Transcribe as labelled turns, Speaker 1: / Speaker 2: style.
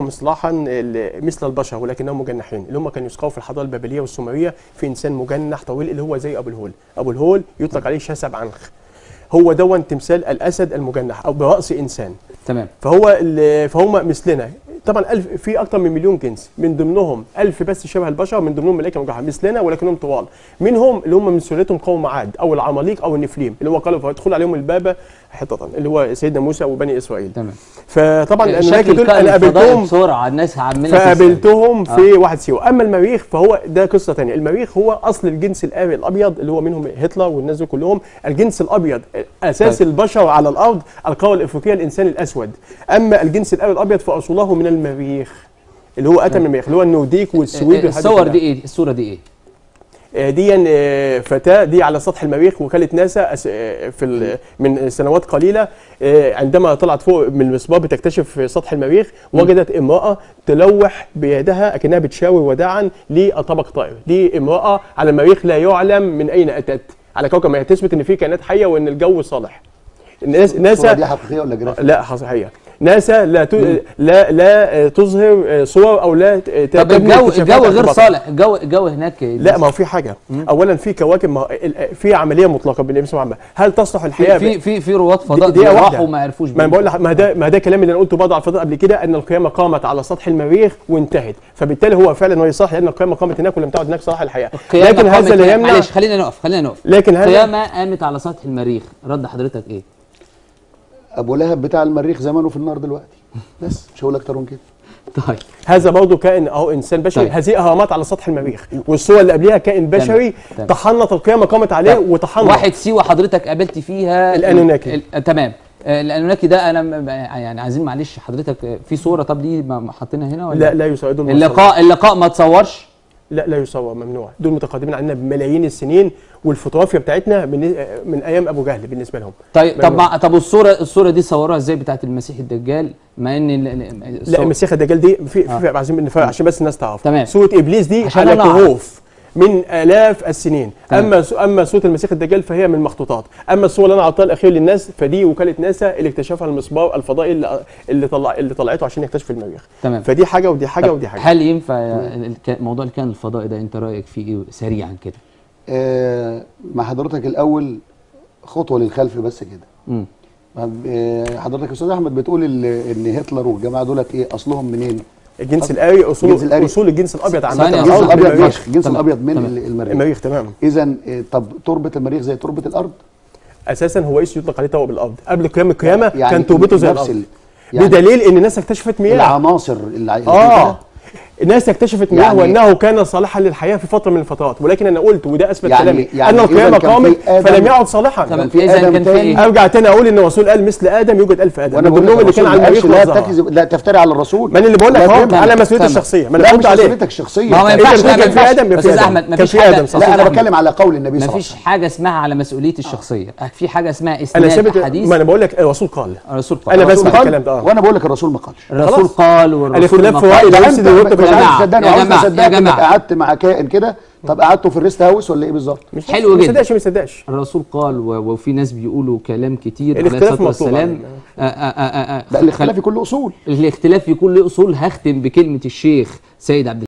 Speaker 1: اصطلاحا ال- مثل البشر ولكنهم مجنحين اللي هم كانوا يسقوا في الحضاره البابليه والسومريه في انسان مجنح طويل اللي هو زي ابو الهول ابو الهول يطلق عليه شسب عنخ هو دون تمثال الاسد المجنح او براس انسان
Speaker 2: تمام
Speaker 1: فهو ال- فهم مثلنا طبعا ألف في اكثر من مليون جنس من ضمنهم ألف بس شبه البشر من ضمنهم ملائكه مجنحه مثلنا ولكنهم طوال منهم اللي هم من سلالتهم قوم عاد او العماليق او النفليم اللي هو قالوا فيدخل عليهم البابه حطه اللي هو سيدنا موسى وبني اسرائيل
Speaker 2: تمام
Speaker 1: فطبعا الملائكه
Speaker 2: شكل
Speaker 1: دول
Speaker 2: كائن
Speaker 1: انا
Speaker 2: فضائي
Speaker 1: قابلتهم
Speaker 2: بسرعه الناس عماله تسأل.
Speaker 1: فقابلتهم في واحد سيوه اما المريخ فهو ده قصه ثانيه المريخ هو اصل الجنس الآري الابيض اللي هو منهم هتلر والناس دول كلهم الجنس الابيض اساس
Speaker 2: طيب.
Speaker 1: البشر على الارض القاره الافريقيه الانسان الاسود اما الجنس الآري الابيض فاصوله من المريخ اللي هو اتى من المريخ اللي هو النوديك والسويد والحاجات
Speaker 2: الصور
Speaker 1: كلها.
Speaker 2: دي ايه الصوره دي ايه
Speaker 1: آه، دي آه، فتاة دي على سطح المريخ وكالة ناسا أس- آه، في ال- من سنوات قليلة آه، عندما طلعت فوق من المسبار بتكتشف سطح المريخ وجدت امرأة تلوح بيدها أكنها بتشاور وداعا لطبق طائر دي امرأة على المريخ لا يعلم من أين أتت على كوكب ما تثبت إن في كائنات حية وإن الجو صالح الناس
Speaker 3: الصورة
Speaker 1: ناسا
Speaker 3: دي حقيقيه ولا جرافيك؟
Speaker 1: لا صحيحة ناسا لا ت... لا لا آه، تظهر آه، صور او لا ت-
Speaker 2: طب
Speaker 1: تبني
Speaker 2: الجو
Speaker 1: اكتشافات
Speaker 2: الجو غير
Speaker 1: ارتباطات.
Speaker 2: صالح الجو الجو هناك
Speaker 1: لا ما هو في حاجه اولا في كواكب ما هو ال- في عمليه مطلقه بالنسبه عامه هل تصلح الحياه
Speaker 2: في
Speaker 1: ب-
Speaker 2: في في رواد فضاء
Speaker 1: دقيقة واحدة.
Speaker 2: راحوا ما عرفوش
Speaker 1: ما انا بقول لح- ما ده ما ده كلام اللي انا قلته برضه على الفضاء قبل كده ان القيامه قامت على سطح المريخ وانتهت فبالتالي هو فعلا هو صح لان القيامه قامت هناك ولم تعد هناك صلاح الحياه
Speaker 2: القيامة
Speaker 1: لكن هذا
Speaker 2: قامت-
Speaker 1: لا يمنع
Speaker 2: معلش خلينا نقف خلينا نقف
Speaker 1: لكن هذا
Speaker 2: القيامة قامت على سطح المريخ رد حضرتك ايه؟
Speaker 3: ابو لهب بتاع المريخ زمانه في النار دلوقتي بس مش هقول اكتر من كده
Speaker 2: طيب
Speaker 1: هذا برضه كائن اهو انسان بشري
Speaker 2: طيب.
Speaker 1: هذه اهرامات على سطح المريخ والصور اللي قبلها كائن بشري
Speaker 2: تمام.
Speaker 1: تحنط القيامه قامت عليه
Speaker 2: طيب.
Speaker 1: وتحنط
Speaker 2: واحد سيوة حضرتك قابلت فيها
Speaker 1: الأنوناكي.
Speaker 2: ال- ال- تمام آه، الانوناكي ده انا م- يعني عايزين معلش حضرتك آه، في صوره طب دي ما- ما حاطينها هنا ولا
Speaker 1: لا لا يساعدون
Speaker 2: اللقاء اللقاء ما تصورش
Speaker 1: لا لا يصور ممنوع دول متقدمين عننا بملايين السنين والفوتوغرافيا بتاعتنا من, من ايام ابو جهل بالنسبه لهم
Speaker 2: طيب طب
Speaker 1: ممنوع.
Speaker 2: مع طب الصوره الصوره دي صوروها ازاي بتاعت المسيح الدجال مع ان ال- ال-
Speaker 1: لا
Speaker 2: الصور-
Speaker 1: المسيح الدجال دي في,
Speaker 2: آه.
Speaker 1: في عايزين نفرق عشان بس الناس تعرف
Speaker 2: تمام.
Speaker 1: سوره ابليس دي
Speaker 2: عشان
Speaker 1: على
Speaker 2: أنا أعرف.
Speaker 1: كهوف من الاف السنين
Speaker 2: تمام.
Speaker 1: اما سو اما سوره المسيح الدجال فهي من مخطوطات اما الصوره اللي انا عطاها الاخير للناس فدي وكاله ناسا اللي اكتشفها المسبار الفضائي اللي, اللي طلع اللي طلعته عشان يكتشف المريخ
Speaker 2: تمام
Speaker 1: فدي حاجه ودي حاجه
Speaker 2: طب
Speaker 1: ودي حاجه
Speaker 2: هل ينفع الك- موضوع الكائن الفضائي ده انت رايك فيه ايه سريعا كده
Speaker 3: آه مع حضرتك الاول خطوه للخلف بس كده
Speaker 2: امم
Speaker 3: آه، حضرتك يا استاذ احمد بتقول ال- ان هتلر والجماعه دولت ايه اصلهم منين؟
Speaker 1: الجنس الآري اصول
Speaker 3: الجنس الآري.
Speaker 1: اصول الجنس الابيض عامه
Speaker 2: ثانية
Speaker 3: الجنس
Speaker 2: آه،
Speaker 3: الابيض
Speaker 1: المريخ.
Speaker 3: فشخ الجنس
Speaker 2: تمام.
Speaker 3: الابيض من
Speaker 2: تمام.
Speaker 3: ال- المريخ
Speaker 1: المريخ تمام
Speaker 3: اذا آه، طب تربه المريخ زي تربه الارض
Speaker 1: اساسا هو اسم يطلق عليه توأم الارض قبل قيام القيامه
Speaker 3: يعني
Speaker 1: كان توبته زي
Speaker 3: نفس
Speaker 1: الارض
Speaker 3: ال- يعني
Speaker 1: بدليل ان الناس اكتشفت مياه
Speaker 3: العناصر اللي اللي
Speaker 1: اه
Speaker 3: كده.
Speaker 1: الناس اكتشفت مياه
Speaker 3: يعني-
Speaker 1: وانه كان صالحا للحياه في فتره من الفترات ولكن انا قلت وده اثبت
Speaker 3: يعني-
Speaker 1: كلامي
Speaker 3: يعني
Speaker 1: ان
Speaker 3: إذا
Speaker 1: القيامه
Speaker 3: كان في
Speaker 1: قامت
Speaker 3: آدم-
Speaker 1: فلم يعد صالحا
Speaker 2: تمام
Speaker 3: في
Speaker 2: اذا
Speaker 3: آدم
Speaker 2: كان في
Speaker 3: تاني.
Speaker 2: ايه
Speaker 1: ارجع تاني اقول ان الرسول قال مثل ادم يوجد الف ادم
Speaker 3: وانا
Speaker 1: من
Speaker 3: بقول لك
Speaker 1: ضمنهم اللي كان
Speaker 3: الرسول
Speaker 1: على
Speaker 3: ما قالش
Speaker 1: المريخ
Speaker 3: لا
Speaker 1: والزهر
Speaker 3: تكذب لا تفتري على الرسول
Speaker 1: ما انا اللي بقول لك
Speaker 3: لا
Speaker 1: اهو
Speaker 3: تمام.
Speaker 1: على مسؤوليتي
Speaker 2: تمام.
Speaker 1: الشخصيه ما انا
Speaker 3: لا
Speaker 1: قلت
Speaker 3: مش
Speaker 1: عليه
Speaker 3: مسؤوليتك الشخصيه
Speaker 2: ما هو ما
Speaker 1: إذا
Speaker 2: ينفعش
Speaker 1: كان
Speaker 2: ما
Speaker 1: في
Speaker 2: ينفعش
Speaker 1: آدم يبقى في
Speaker 2: استاذ
Speaker 1: آدم.
Speaker 2: احمد ما
Speaker 1: كان
Speaker 2: فيش
Speaker 1: في
Speaker 2: حاجه
Speaker 1: آدم،
Speaker 2: أستاذ
Speaker 3: لا انا
Speaker 2: أحمد،
Speaker 3: بتكلم على قول النبي
Speaker 2: ما
Speaker 3: صلى الله عليه
Speaker 2: فيش
Speaker 3: وسلم
Speaker 2: حاجه اسمها على مسؤوليتي الشخصيه في حاجه اسمها
Speaker 1: انا
Speaker 2: اسناد
Speaker 1: ثابت
Speaker 2: حديث
Speaker 1: ما انا بقول لك الرسول قال
Speaker 2: الرسول قال
Speaker 1: أنا
Speaker 2: الرسول
Speaker 1: بسمع
Speaker 2: قال
Speaker 1: الكلام ده اه
Speaker 3: وانا بقول لك الرسول ما قالش
Speaker 2: الرسول
Speaker 1: خلاص.
Speaker 2: قال والرسول
Speaker 1: الاختلاف
Speaker 2: ما
Speaker 1: في رأي
Speaker 2: قال
Speaker 1: لا
Speaker 3: ده
Speaker 1: يفسد
Speaker 3: انت
Speaker 1: الود
Speaker 3: مش
Speaker 2: يا
Speaker 3: عايز
Speaker 2: جماعة،
Speaker 3: تصدقني
Speaker 2: يا
Speaker 3: وعاوز
Speaker 2: جماعة،
Speaker 3: تصدقني
Speaker 2: يا
Speaker 3: انك
Speaker 2: جماعة.
Speaker 3: قعدت مع كائن كده طب قعدتوا في الريست هاوس ولا ايه بالظبط؟
Speaker 1: مش
Speaker 2: حلو
Speaker 1: ما
Speaker 2: جدا.
Speaker 1: يصدقش ما يصدقش
Speaker 2: الرسول قال و- وفي ناس بيقولوا كلام كتير عليه
Speaker 1: الاختلاف
Speaker 2: الصلاه
Speaker 1: مطلوب
Speaker 2: والسلام
Speaker 1: علينا.
Speaker 2: آه، آه، آه، آه،
Speaker 3: لا الاختلاف في كل اصول
Speaker 2: الاختلاف يكون له اصول هختم بكلمه الشيخ سيد عبد